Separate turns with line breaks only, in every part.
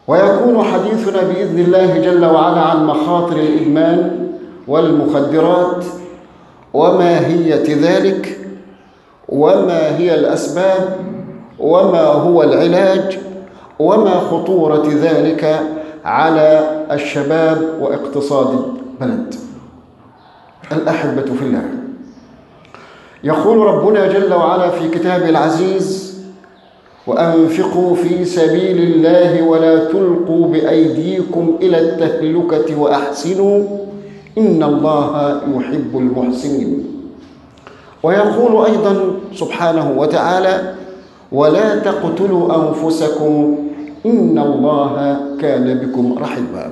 ويكون حديثنا باذن الله جل وعلا عن مخاطر الادمان والمخدرات وماهيه ذلك وما هي الاسباب وما هو العلاج وما خطوره ذلك على الشباب واقتصاد البلد الاحبه في الله يقول ربنا جل وعلا في كتابه العزيز وانفقوا في سبيل الله ولا تلقوا بايديكم الى التهلكه واحسنوا ان الله يحب المحسنين ويقول ايضا سبحانه وتعالى ولا تقتلوا انفسكم ان الله كان بكم رحيما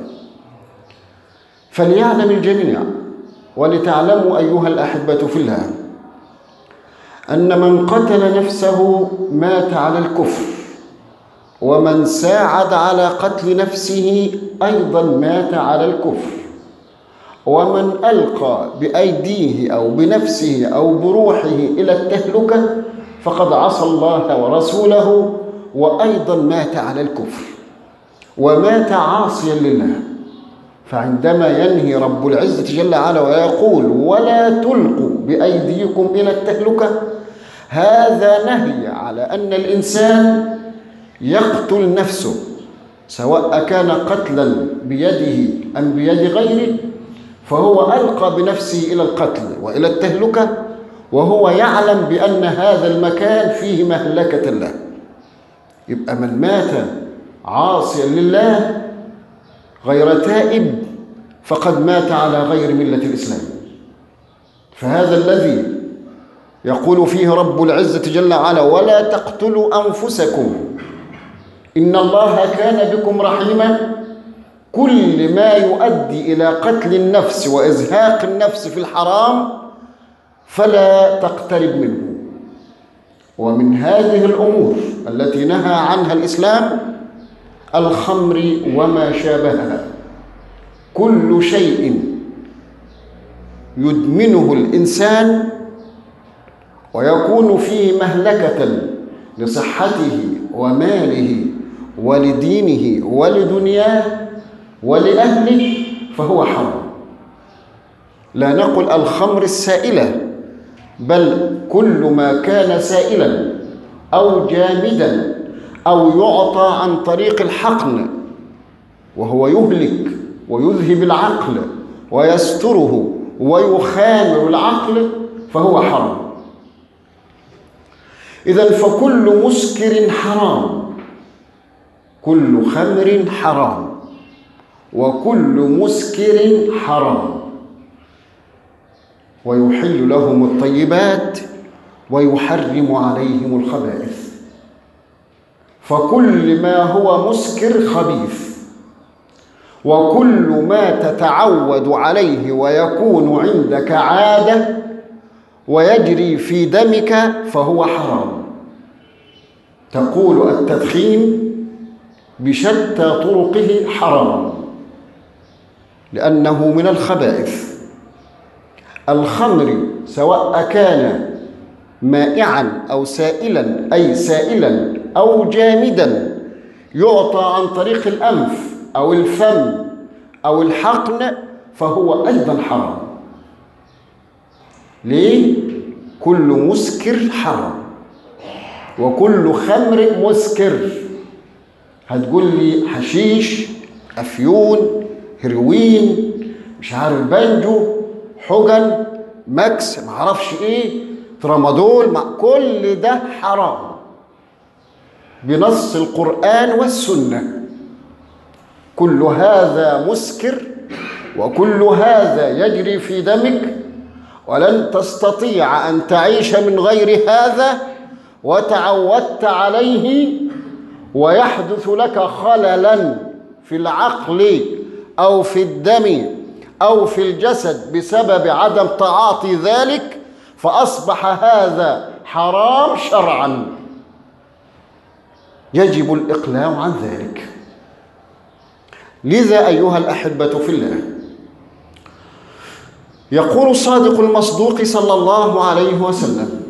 فليعلم الجميع ولتعلموا ايها الاحبه في الله ان من قتل نفسه مات على الكفر ومن ساعد على قتل نفسه ايضا مات على الكفر ومن القى بايديه او بنفسه او بروحه الى التهلكه فقد عصى الله ورسوله وايضا مات على الكفر ومات عاصيا لله فعندما ينهي رب العزه جل وعلا ويقول ولا تلقوا بايديكم الى التهلكه هذا نهي على ان الانسان يقتل نفسه سواء كان قتلا بيده ام بيد غيره فهو القى بنفسه الى القتل والى التهلكه وهو يعلم بان هذا المكان فيه مهلكه له يبقى من مات عاصيا لله غير تائب فقد مات على غير مله الاسلام فهذا الذي يقول فيه رب العزه جل وعلا ولا تقتلوا انفسكم ان الله كان بكم رحيما كل ما يؤدي الى قتل النفس وازهاق النفس في الحرام فلا تقترب منه ومن هذه الامور التي نهى عنها الاسلام الخمر وما شابهها كل شيء يدمنه الانسان ويكون فيه مهلكه لصحته وماله ولدينه ولدنياه ولاهله فهو حرام لا نقل الخمر السائله بل كل ما كان سائلا او جامدا او يعطى عن طريق الحقن وهو يهلك ويذهب العقل ويستره ويخامر العقل فهو حرام اذا فكل مسكر حرام كل خمر حرام وكل مسكر حرام ويحل لهم الطيبات ويحرم عليهم الخبائث فكل ما هو مسكر خبيث وكل ما تتعود عليه ويكون عندك عاده ويجري في دمك فهو حرام تقول التدخين بشتى طرقه حرام لانه من الخبائث الخمر سواء كان مائعا او سائلا اي سائلا او جامدا يعطى عن طريق الانف او الفم او الحقن فهو ايضا حرام ليه كل مسكر حرام وكل خمر مسكر هتقول لي حشيش افيون هيروين مش عارف بانجو حجن ماكس معرفش ايه ترامادول مع كل ده حرام بنص القرآن والسنة كل هذا مسكر وكل هذا يجري في دمك ولن تستطيع أن تعيش من غير هذا وتعودت عليه ويحدث لك خللا في العقل أو في الدم أو في الجسد بسبب عدم تعاطي ذلك فأصبح هذا حرام شرعا يجب الإقلاع عن ذلك لذا أيها الأحبة في الله يقول الصادق المصدوق صلى الله عليه وسلم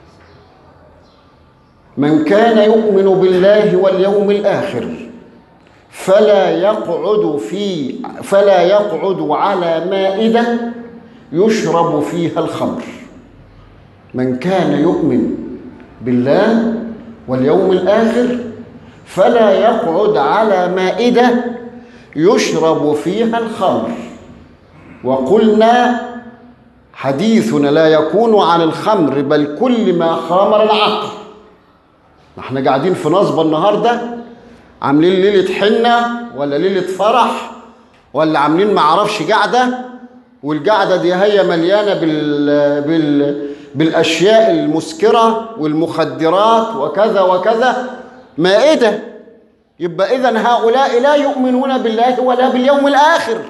من كان يؤمن بالله واليوم الآخر فلا يقعد في فلا يقعد على مائدة يشرب فيها الخمر من كان يؤمن بالله واليوم الآخر فلا يقعد على مائدة يشرب فيها الخمر وقلنا حديثنا لا يكون عن الخمر بل كل ما خامر العقل احنا قاعدين في نصبة النهاردة عاملين ليلة حنة ولا ليلة فرح ولا عاملين معرفش قعدة والقعدة دي هي مليانة بال... بال... بالأشياء المسكرة والمخدرات وكذا وكذا مائدة يبقى إذن هؤلاء لا يؤمنون بالله ولا باليوم الآخر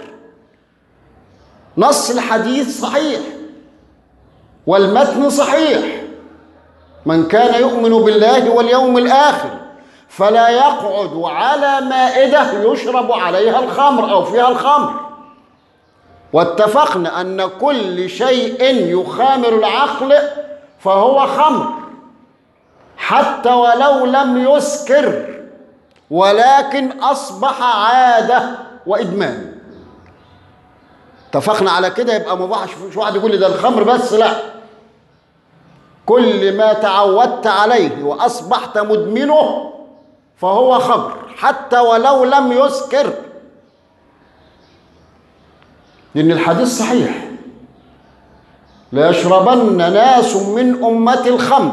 نص الحديث صحيح والمتن صحيح من كان يؤمن بالله واليوم الآخر فلا يقعد على مائدة يشرب عليها الخمر أو فيها الخمر واتفقنا أن كل شيء يخامر العقل فهو خمر حتى ولو لم يسكر ولكن أصبح عادة وإدمان اتفقنا على كده يبقى مباح مش واحد يقول لي ده الخمر بس لا كل ما تعودت عليه وأصبحت مدمنه فهو خمر حتى ولو لم يسكر لأن الحديث صحيح ليشربن ناس من أمة الخمر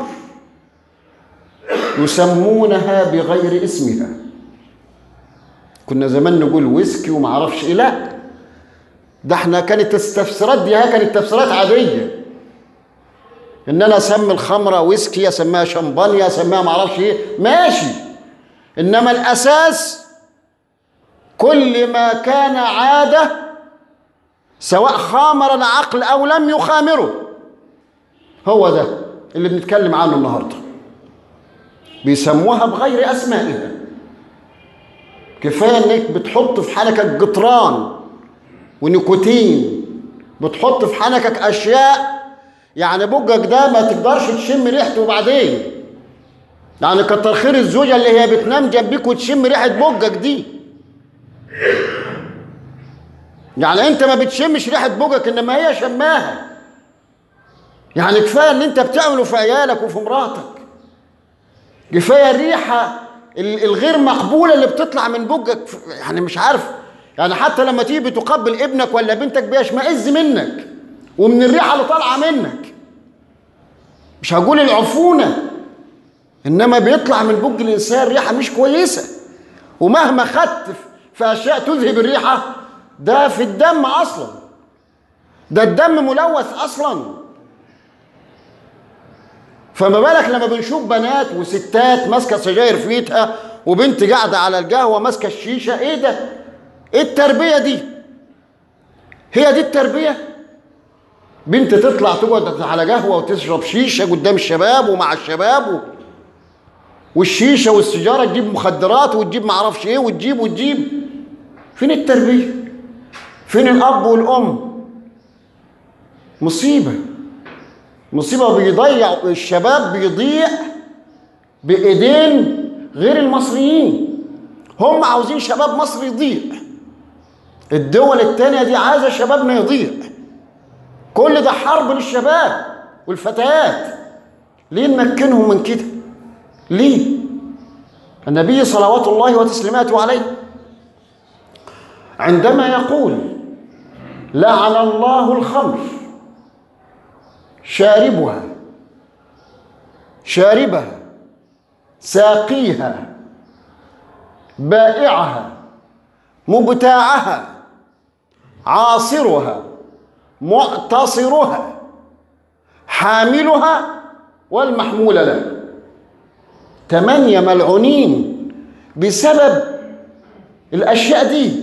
يسمونها بغير اسمها كنا زمان نقول ويسكي وما اعرفش ايه لا ده احنا كانت التفسيرات دي كانت تفسيرات عاديه ان انا اسمي الخمره ويسكي اسميها شمبانيا اسميها ما اعرفش ايه ماشي انما الاساس كل ما كان عاده سواء خامر العقل او لم يخامره هو ده اللي بنتكلم عنه النهارده بيسموها بغير اسمائها كفايه انك بتحط في حنكك جطران ونيكوتين بتحط في حنكك اشياء يعني بوجك ده ما تقدرش تشم ريحته وبعدين يعني كتر خير الزوجه اللي هي بتنام جنبيك وتشم ريحه بوجك دي يعني انت ما بتشمش ريحه بوجك انما هي شماها يعني كفايه اللي انت بتعمله في عيالك وفي مراتك كفايه الريحه الغير مقبوله اللي بتطلع من بوجك يعني مش عارف يعني حتى لما تيجي بتقبل ابنك ولا بنتك بيشمئز منك ومن الريحه اللي طالعه منك مش هقول العفونه انما بيطلع من بوج الانسان ريحه مش كويسه ومهما خدت في اشياء تذهب الريحه ده في الدم اصلا ده الدم ملوث اصلا فما بالك لما بنشوف بنات وستات ماسكه سجاير في ايدها وبنت قاعده على القهوه ماسكه الشيشه ايه ده ايه التربيه دي هي دي التربيه بنت تطلع تقعد على قهوه وتشرب شيشه قدام الشباب ومع الشباب و... والشيشه والسيجاره تجيب مخدرات وتجيب معرفش ايه وتجيب وتجيب فين التربيه فين الاب والام مصيبه مصيبه بيضيع الشباب بيضيع بايدين غير المصريين هم عاوزين شباب مصر يضيع الدول التانية دي عايزة شبابنا يضيع كل ده حرب للشباب والفتيات ليه نمكنهم من كده ليه النبي صلوات الله وتسليماته عليه عندما يقول لعن الله الخمر شاربها شاربها ساقيها بائعها مبتاعها عاصرها معتصرها حاملها والمحمول له تمانية ملعونين بسبب الأشياء دي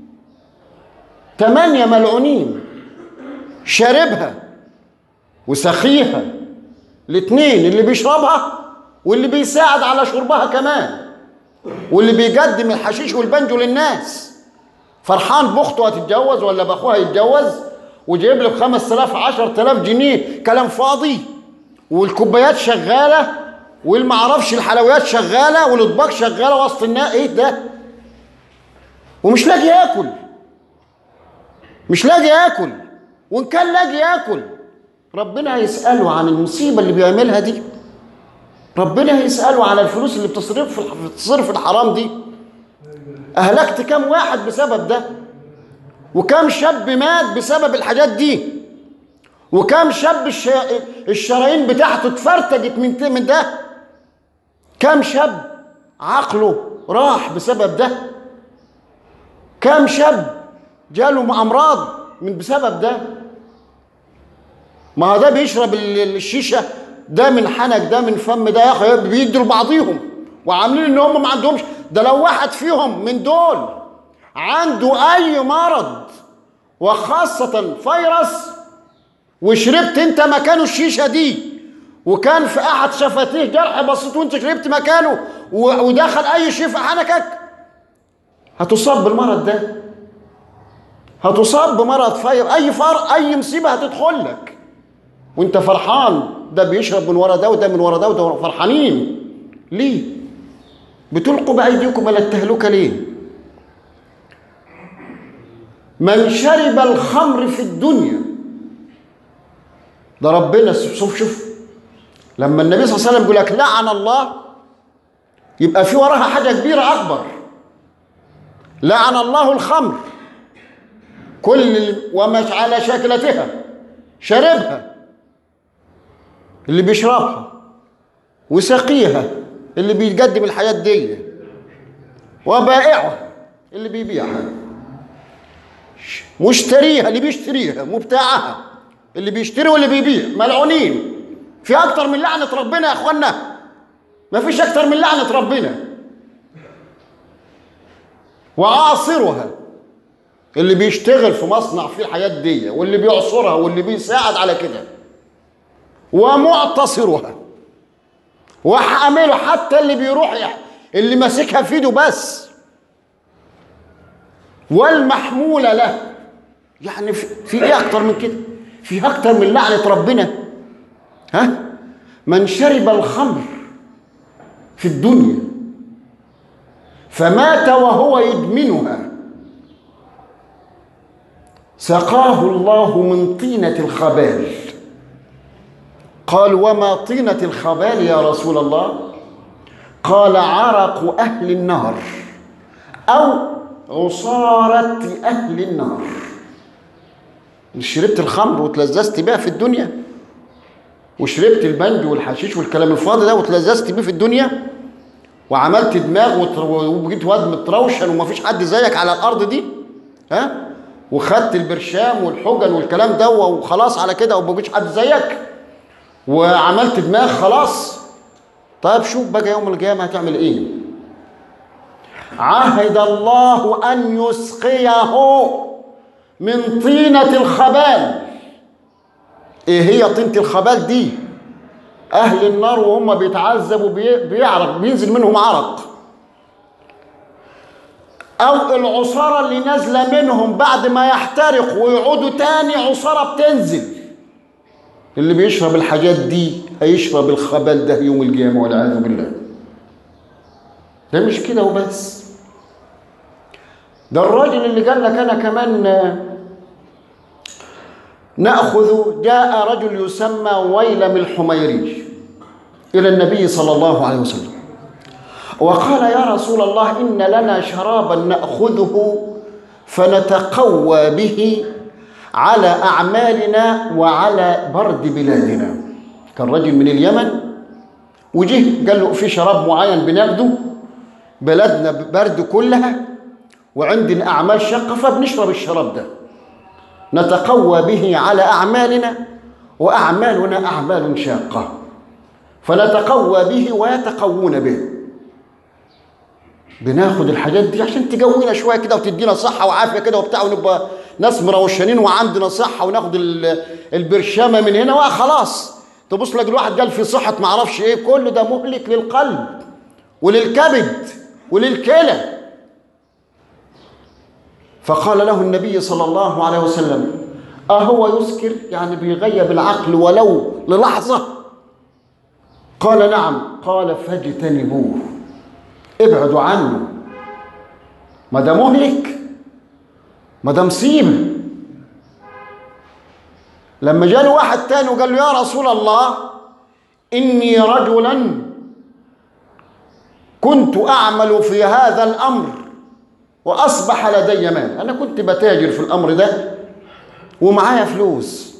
تمانية ملعونين شاربها وسخيها الاثنين اللي بيشربها واللي بيساعد على شربها كمان واللي بيقدم الحشيش والبنجو للناس فرحان باخته هتتجوز ولا باخوها يتجوز وجايب له ب 5000 10000 جنيه كلام فاضي والكوبايات شغاله والمعرفش الحلويات شغاله والاطباق شغاله وسط الناس ايه ده؟ ومش لاقي ياكل مش لاقي ياكل وان كان لاقي ياكل ربنا هيساله عن المصيبه اللي بيعملها دي ربنا هيساله على الفلوس اللي بتصرف في بتصرف الحرام دي اهلكت كم واحد بسبب ده وكم شاب مات بسبب الحاجات دي وكم شاب الش... الشرايين بتاعته اتفرتجت من من ده كم شاب عقله راح بسبب ده كم شاب جاله امراض من بسبب ده ما هو ده بيشرب ال- الشيشه ده من حنك ده من فم ده يا اخي بيدوا لبعضيهم وعاملين ان هم ما عندهمش ده لو واحد فيهم من دول عنده اي مرض وخاصه فيروس وشربت انت مكانه الشيشه دي وكان في احد شفتيه جرح بسيط وانت شربت مكانه و- ودخل اي شيء في حنكك هتصاب بالمرض ده هتصاب بمرض فير اي فر اي مصيبه هتدخل لك وانت فرحان ده بيشرب من ورا ده وده من ورا ده وده فرحانين ليه بتلقوا بايديكم الى التهلكه ليه من شرب الخمر في الدنيا ده ربنا شوف شوف لما النبي صلى الله عليه وسلم يقول لك لعن الله يبقى في وراها حاجه كبيره اكبر لعن الله الخمر كل ال- وما على شكلتها شربها اللي بيشربها وسقيها اللي بيقدم الحياة دي وبائعها اللي بيبيعها مشتريها اللي بيشتريها مبتاعها اللي بيشتري واللي بيبيع ملعونين في اكتر من لعنة ربنا يا اخوانا ما فيش اكتر من لعنة ربنا وعاصرها اللي بيشتغل في مصنع فيه الحياة دي واللي بيعصرها واللي بيساعد على كده ومعتصرها وحامله حتى اللي بيروح يح- اللي ماسكها في ايده بس والمحمولة له يعني في, في ايه اكتر من كده في اكتر من لعنة ربنا ها من شرب الخمر في الدنيا فمات وهو يدمنها سقاه الله من طينة الخبال قال وما طينة الخبال يا رسول الله قال عرق أهل النار أو عصارة أهل النار شربت الخمر وتلذذت بيها في الدنيا وشربت البنج والحشيش والكلام الفاضي ده وتلذذت بيه في الدنيا وعملت دماغ وتر- وبقيت واد متروشن ومفيش حد زيك على الارض دي ها وخدت البرشام والحجن والكلام ده وخلاص على كده ومفيش حد زيك وعملت دماغ خلاص طيب شوف بقى يوم القيامه هتعمل ايه عهد الله ان يسقيه من طينه الخبال ايه هي طينه الخبال دي اهل النار وهم بيتعذبوا بي- بيعرق بينزل منهم عرق او العصاره اللي نازله منهم بعد ما يحترق ويعودوا تاني عصاره بتنزل اللي بيشرب الحاجات دي هيشرب الخبال ده يوم القيامه والعياذ بالله ده مش كده وبس ده الراجل اللي قال لك انا كمان آه، ناخذ جاء رجل يسمى ويلم الحميري الى النبي صلى الله عليه وسلم وقال يا رسول الله ان لنا شرابا ناخذه فنتقوى به على اعمالنا وعلى برد بلادنا كان رجل من اليمن وجه قال له في شراب معين بناخده بلدنا برد كلها وعندنا اعمال شاقه فبنشرب الشراب ده نتقوى به على اعمالنا واعمالنا اعمال شاقه فنتقوى به ويتقوون به بناخد الحاجات دي عشان تقوينا شويه كده وتدينا صحه وعافيه كده وبتاع ونبقى ناس مروشانين وعندنا صحه وناخد ال- البرشامه من هنا وخلاص تبص لك الواحد قال في صحه ما اعرفش ايه كل ده مهلك للقلب وللكبد وللكلى فقال له النبي صلى الله عليه وسلم أهو يسكر يعني بيغيب العقل ولو للحظة قال نعم قال فاجتنبوه ابعدوا عنه ما ده مهلك ما ده مصيبه لما جاله واحد تاني وقال له يا رسول الله اني رجلا كنت اعمل في هذا الامر واصبح لدي مال انا كنت بتاجر في الامر ده ومعايا فلوس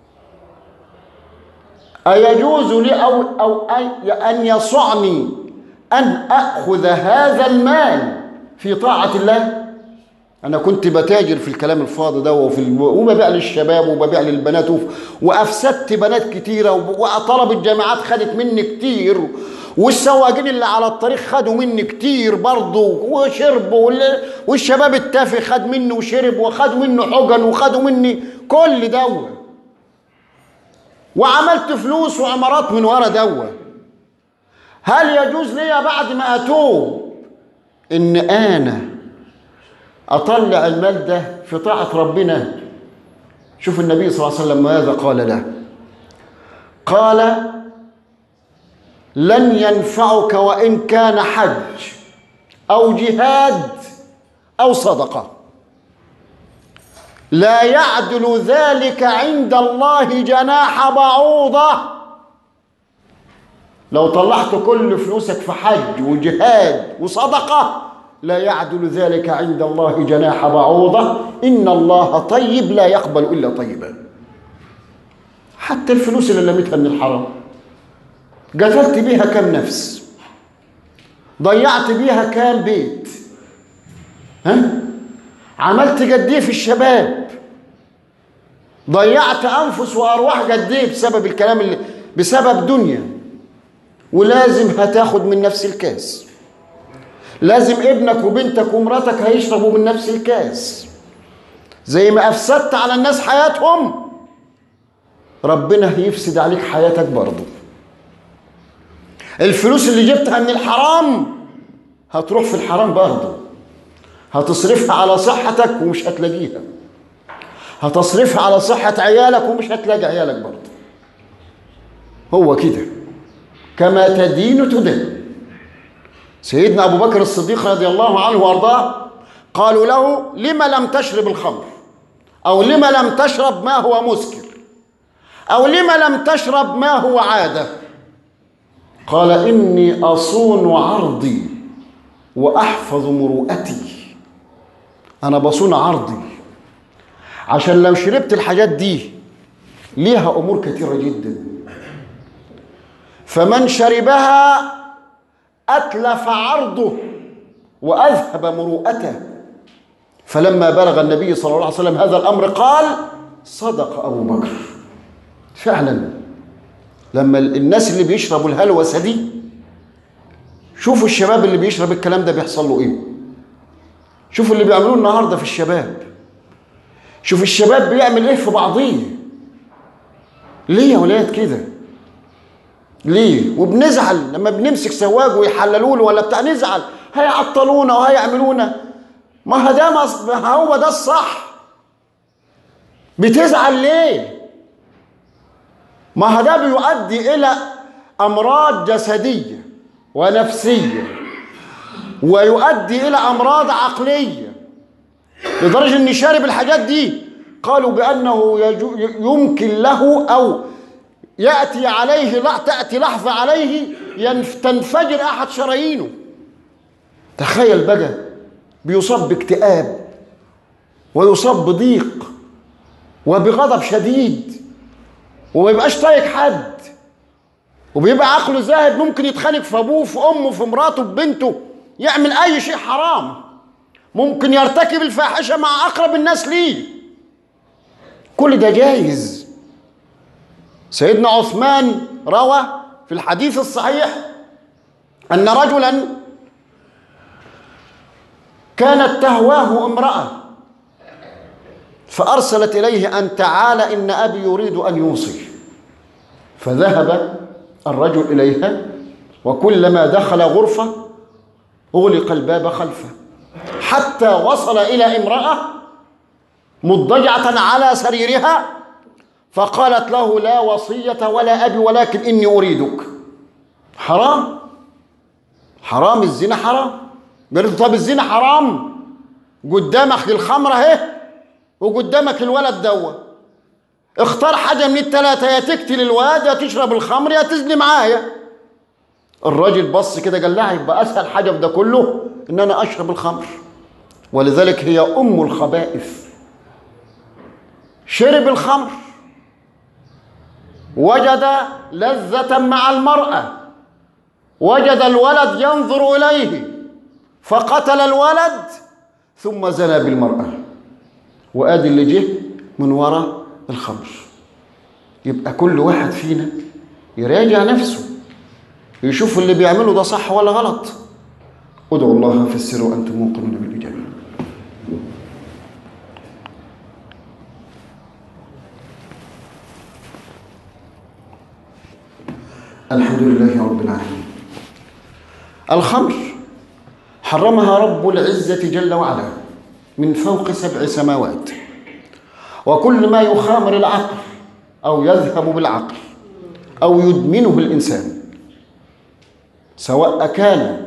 أيجوز لي أو أو أي- أن يصعني أن أخذ هذا المال في طاعة الله؟ أنا كنت بتاجر في الكلام الفاضي ده وفي الم... وببيع للشباب وببيع للبنات وف... وأفسدت بنات كتيرة وب- وطلب الجامعات خدت مني كتير والسواقين اللي على الطريق خدوا مني كتير برضه وشربوا وال... والشباب التافه خد مني وشرب وخدوا منه حجن وخدوا مني كل دوت وعملت فلوس وعمارات من ورا دوا هل يجوز لي بعد ما اتوب ان انا اطلع المال ده في طاعه ربنا شوف النبي صلى الله عليه وسلم ماذا قال له قال لن ينفعك وان كان حج او جهاد او صدقه لا يعدل ذلك عند الله جناح بعوضة لو طلعت كل فلوسك في حج وجهاد وصدقة لا يعدل ذلك عند الله جناح بعوضة إن الله طيب لا يقبل إلا طيبا حتى الفلوس اللي لميتها من الحرام قتلت بيها كم نفس ضيعت بيها كام بيت ها عملت قد ايه في الشباب ضيعت انفس وارواح قد ايه بسبب الكلام اللي بسبب دنيا ولازم هتاخد من نفس الكاس لازم ابنك وبنتك ومراتك هيشربوا من نفس الكاس زي ما افسدت على الناس حياتهم ربنا هيفسد عليك حياتك برضه الفلوس اللي جبتها من الحرام هتروح في الحرام برضه هتصرفها على صحتك ومش هتلاقيها هتصرفها على صحة عيالك ومش هتلاقي عيالك برضه هو كده كما تدين تدين سيدنا أبو بكر الصديق رضي الله عنه وأرضاه قالوا له لم لم تشرب الخمر أو لم لم تشرب ما هو مسكر أو لم لم تشرب ما هو عادة قال إني أصون عرضي وأحفظ مروءتي أنا بصون عرضي عشان لو شربت الحاجات دي ليها أمور كثيرة جدا فمن شربها أتلف عرضه وأذهب مروءته فلما بلغ النبي صلى الله عليه وسلم هذا الأمر قال صدق أبو بكر فعلا لما الناس اللي بيشربوا الهلوسة دي شوفوا الشباب اللي بيشرب الكلام ده بيحصل له ايه شوفوا اللي بيعملوه النهارده في الشباب شوف الشباب بيعمل ايه في بعضيه ليه يا ولاد كده ليه وبنزعل لما بنمسك سواق ويحللوا له ولا بتاع نزعل هيعطلونا وهيعملونا ما ده ما هو ده الصح بتزعل ليه ما ده بيؤدي الى امراض جسديه ونفسيه ويؤدي الى امراض عقليه لدرجه ان شارب الحاجات دي قالوا بانه يجو يمكن له او ياتي عليه لا تاتي لحظه عليه ينف تنفجر احد شرايينه تخيل بقى بيصاب باكتئاب ويصاب بضيق وبغضب شديد وما يبقاش طايق حد وبيبقى عقله زاهد ممكن يتخانق في ابوه في امه في مراته في بنته يعمل اي شيء حرام ممكن يرتكب الفاحشه مع اقرب الناس ليه كل ده جايز سيدنا عثمان روى في الحديث الصحيح ان رجلا كانت تهواه امراه فارسلت اليه ان تعال ان ابي يريد ان يوصي فذهب الرجل اليها وكلما دخل غرفه اغلق الباب خلفه حتى وصل الى امراه مضجعه على سريرها فقالت له لا وصيه ولا ابي ولكن اني اريدك حرام حرام الزنا حرام قالت طب الزنا حرام قدامك الخمره اهي وقدامك الولد دوا اختار حاجة من التلاتة يا تقتل الواد يا تشرب الخمر يا تزني معايا الراجل بص كده قال لا يبقى اسهل حاجة في ده كله ان انا اشرب الخمر ولذلك هي ام الخبائث شرب الخمر وجد لذة مع المرأة وجد الولد ينظر إليه فقتل الولد ثم زنى بالمرأة وآدي اللي جه من وراء الخمر يبقى كل واحد فينا يراجع نفسه يشوف اللي بيعمله ده صح ولا غلط ادعوا الله في السر وأنتم موقنون بالإجابة الحمد لله رب العالمين الخمر حرمها رب العزة جل وعلا من فوق سبع سماوات وكل ما يخامر العقل أو يذهب بالعقل أو يدمنه الإنسان سواء كان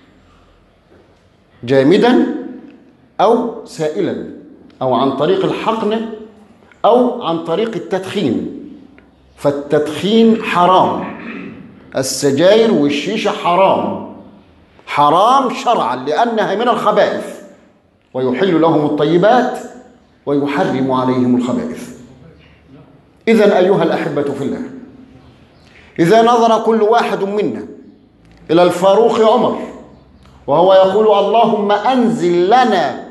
جامدا أو سائلا أو عن طريق الحقن أو عن طريق التدخين فالتدخين حرام السجاير والشيشة حرام حرام شرعا لأنها من الخبائث ويحل لهم الطيبات ويحرم عليهم الخبائث إذا أيها الأحبة في الله إذا نظر كل واحد منا إلى الفاروق عمر وهو يقول اللهم أنزل لنا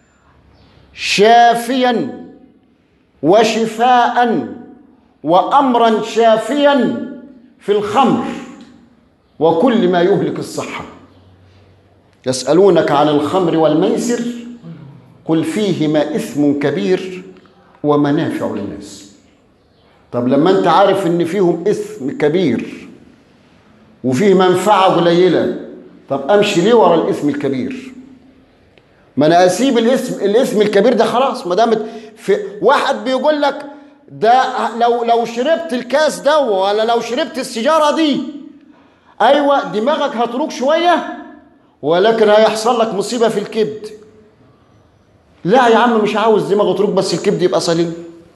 شافيا وشفاء وأمرا شافيا في الخمر وكل ما يهلك الصحة يسألونك عن الخمر والميسر قل فيهما إثم كبير ومنافع للناس طب لما أنت عارف إن فيهم إثم كبير وفيه منفعة قليلة طب أمشي ليه ورا الإثم الكبير ما أنا أسيب الإثم الإثم الكبير ده خلاص ما دامت في واحد بيقول لك ده لو لو شربت الكاس ده ولا لو شربت السيجاره دي ايوه دماغك هتروق شويه ولكن هيحصل لك مصيبه في الكبد لا يا عم مش عاوز دماغه تروق بس الكبد يبقى سليم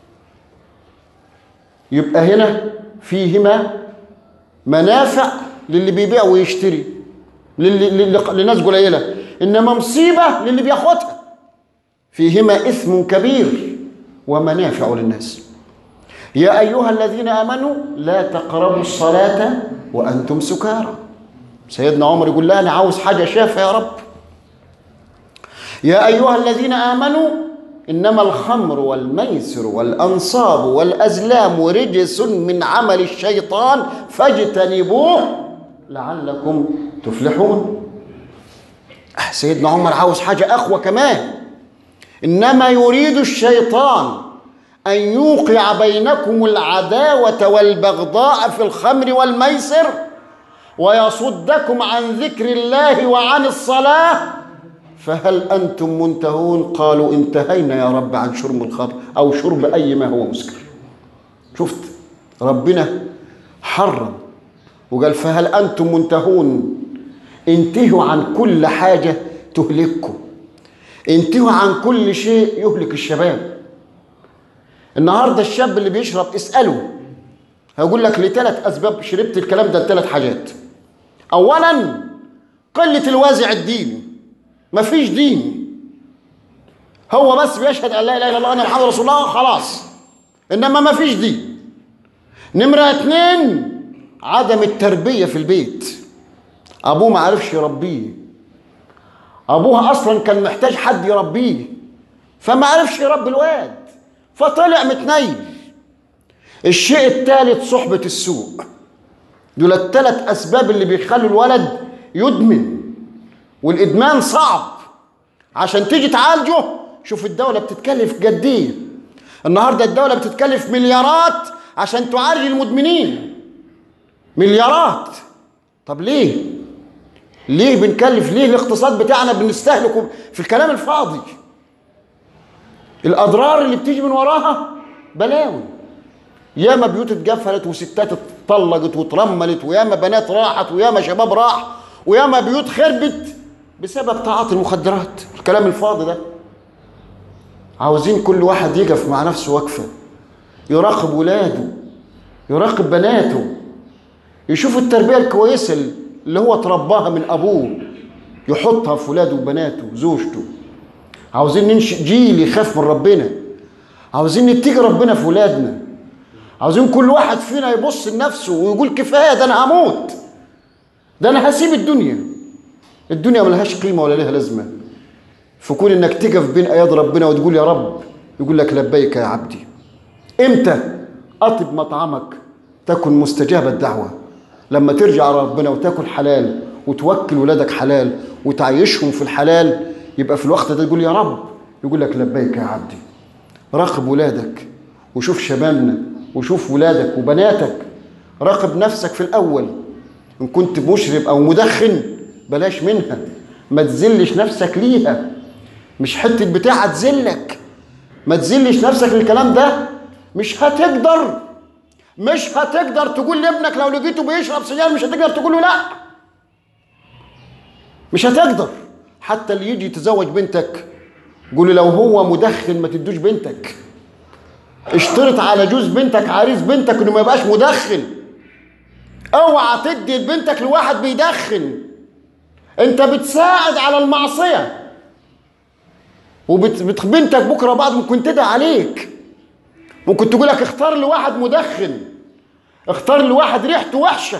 يبقى هنا فيهما منافع للي بيبيع ويشتري للي للي لناس قليله انما مصيبه للي بياخدها فيهما اثم كبير ومنافع للناس يا أيها الذين آمنوا لا تقربوا الصلاة وأنتم سكارى سيدنا عمر يقول لا أنا عاوز حاجة شافة يا رب يا أيها الذين آمنوا إنما الخمر والميسر والأنصاب والأزلام رجس من عمل الشيطان فاجتنبوه لعلكم تفلحون سيدنا عمر عاوز حاجة أخوة كمان إنما يريد الشيطان أن يوقع بينكم العداوة والبغضاء في الخمر والميسر ويصدكم عن ذكر الله وعن الصلاة فهل أنتم منتهون قالوا انتهينا يا رب عن شرب الخمر أو شرب أي ما هو مسكر شفت ربنا حرم وقال فهل أنتم منتهون انتهوا عن كل حاجة تهلككم انتهوا عن كل شيء يهلك الشباب النهارده الشاب اللي بيشرب اساله هيقول لك لثلاث اسباب شربت الكلام ده لثلاث حاجات اولا قله الوازع الديني مفيش دين هو بس بيشهد ان لا اله الا الله ان محمد رسول الله خلاص انما مفيش دين نمره اتنين عدم التربيه في البيت ابوه ما عرفش يربيه ابوها اصلا كان محتاج حد يربيه فما عرفش يربي الواد فطلع متنيل الشيء الثالث صحبة السوء دول الثلاث أسباب اللي بيخلوا الولد يدمن والإدمان صعب عشان تيجي تعالجه شوف الدولة بتتكلف قد إيه النهاردة الدولة بتتكلف مليارات عشان تعالج المدمنين مليارات طب ليه؟ ليه بنكلف ليه الاقتصاد بتاعنا بنستهلكه في الكلام الفاضي الاضرار اللي بتيجي من وراها بلاوي ياما بيوت اتقفلت وستات اتطلقت واترملت وياما بنات راحت وياما شباب راح وياما بيوت خربت بسبب تعاطي المخدرات الكلام الفاضي ده عاوزين كل واحد يقف مع نفسه وقفة يراقب ولاده يراقب بناته يشوف التربية الكويسة اللي هو ترباها من أبوه يحطها في ولاده وبناته وزوجته عاوزين ننشئ جيل يخاف من ربنا عاوزين نتقي ربنا في ولادنا عاوزين كل واحد فينا يبص لنفسه ويقول كفايه ده انا هموت ده انا هسيب الدنيا الدنيا ملهاش قيمه ولا لها لازمه فكون انك تقف بين اياد ربنا وتقول يا رب يقول لك لبيك يا عبدي امتى اطب مطعمك تكن مستجاب الدعوه لما ترجع ربنا وتاكل حلال وتوكل ولادك حلال وتعيشهم في الحلال يبقى في الوقت ده تقول يا رب يقول لك لبيك يا عبدي راقب ولادك وشوف شبابنا وشوف ولادك وبناتك راقب نفسك في الأول إن كنت مشرب أو مدخن بلاش منها ما تذلش نفسك ليها مش حتة بتاعة تذلك ما تذلش نفسك للكلام ده مش هتقدر مش هتقدر تقول لابنك لو لقيته بيشرب سجاير مش هتقدر تقول له لا مش هتقدر حتى اللي يجي يتزوج بنتك قول له لو هو مدخن ما تدوش بنتك اشترط على جوز بنتك عريس بنتك انه ما يبقاش مدخن اوعى تدي بنتك لواحد بيدخن انت بتساعد على المعصيه وبنتك بكره بعد ممكن تدعي عليك ممكن تقول لك اختار لي واحد مدخن اختار لي واحد ريحته وحشه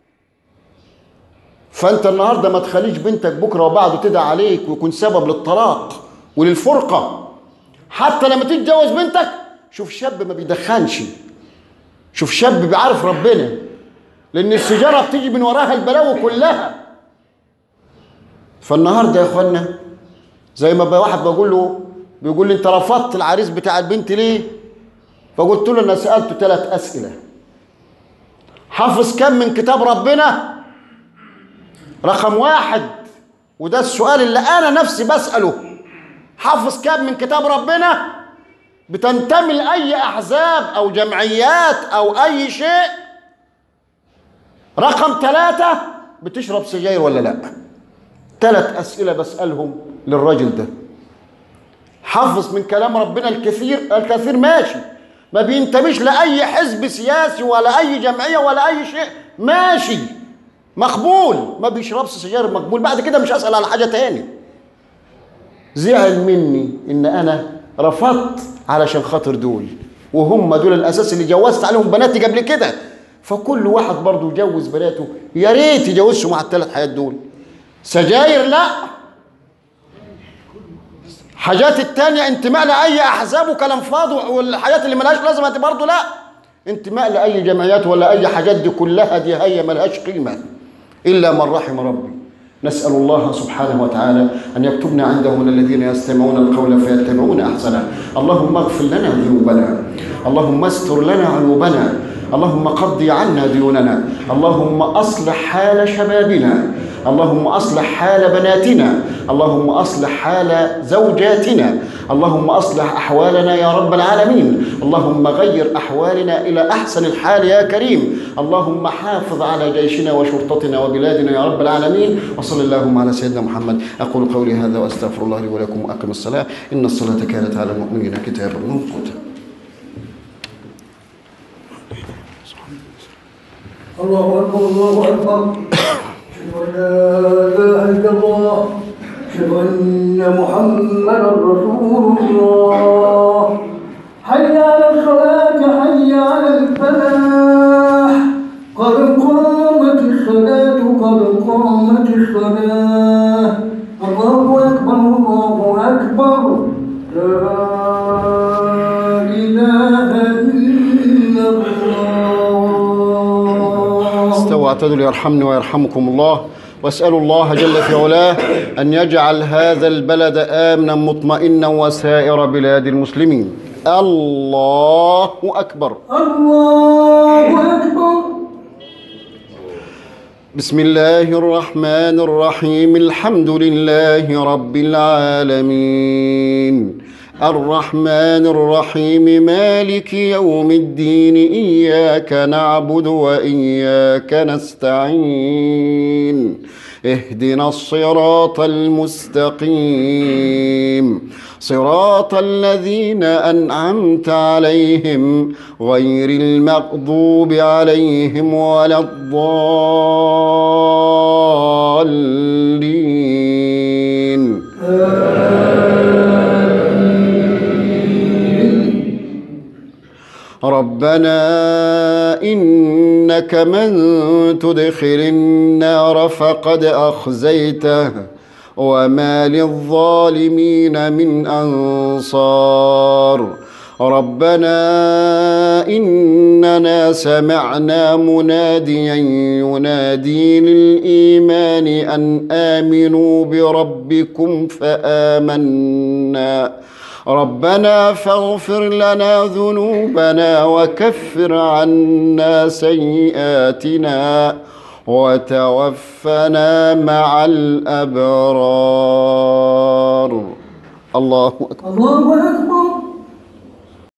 فانت النهارده ما تخليش بنتك بكره وبعده تدعي عليك ويكون سبب للطلاق وللفرقه حتى لما تتجوز بنتك شوف شاب ما بيدخنش شوف شاب بيعرف ربنا لان السيجاره بتيجي من وراها البلاوي كلها فالنهارده يا اخوانا زي ما بقى واحد بقول له بيقول لي انت رفضت العريس بتاع البنت ليه فقلت له انا سالته ثلاث اسئله حافظ كم من كتاب ربنا رقم واحد وده السؤال اللي انا نفسي بساله حافظ كم من كتاب ربنا بتنتمي لاي احزاب او جمعيات او اي شيء رقم ثلاثة بتشرب سجاير ولا لا ثلاث اسئله بسالهم للراجل ده حافظ من كلام ربنا الكثير الكثير ماشي ما بينتميش لاي حزب سياسي ولا اي جمعيه ولا اي شيء ماشي مقبول ما بيشربش سجاير مقبول بعد كده مش اسال على حاجه تاني زعل مني ان انا رفضت علشان خاطر دول وهم دول الاساس اللي جوزت عليهم بناتي قبل كده فكل واحد برضه يجوز بناته يا ريت يجوزهم مع الثلاث حيات دول سجاير لا حاجات التانية انتماء لأي أحزاب وكلام فاضي والحاجات اللي ملهاش لازمة دي برضه لا انتماء لأي جمعيات ولا أي حاجات دي كلها دي هي ملهاش قيمة إلا من رحم ربي نسأل الله سبحانه وتعالى أن يكتبنا عنده من الذين يستمعون القول فيتبعون أحسنه اللهم اغفر لنا ذنوبنا اللهم استر لنا عيوبنا اللهم قضي عنا ديوننا اللهم أصلح حال شبابنا اللهم أصلح حال بناتنا اللهم أصلح حال زوجاتنا اللهم أصلح أحوالنا يا رب العالمين اللهم غير أحوالنا إلى أحسن الحال يا كريم اللهم حافظ على جيشنا وشرطتنا وبلادنا يا رب العالمين وصل اللهم على سيدنا محمد أقول قولي هذا وأستغفر الله لي ولكم وأقم الصلاة إن الصلاة كانت على المؤمنين كتابا موقوتا
الله أكبر الله أكبر أشهد أن لا إله إلا الله أشهد أن محمدا رسول الله حي على الصلاة حي على الفلاح قد قامت الصلاة قد قامت الصلاة الله أكبر الله أكبر لا إله إلا الله
استووا اعتدلوا يرحمني ويرحمكم الله واسال الله جل في علاه ان يجعل هذا البلد امنا مطمئنا وسائر بلاد المسلمين الله اكبر
الله أكبر
بسم الله الرحمن الرحيم الحمد لله رب العالمين الرحمن الرحيم مالك يوم الدين إياك نعبد وإياك نستعين اهدنا الصراط المستقيم صراط الذين انعمت عليهم غير المغضوب عليهم ولا الضالين ربنا انك من تدخل النار فقد اخزيته وما للظالمين من انصار ربنا اننا سمعنا مناديا ينادي للايمان ان امنوا بربكم فامنا ربنا فاغفر لنا ذنوبنا وكفر عنا سيئاتنا وتوفنا مع الابرار الله اكبر
الله أكبر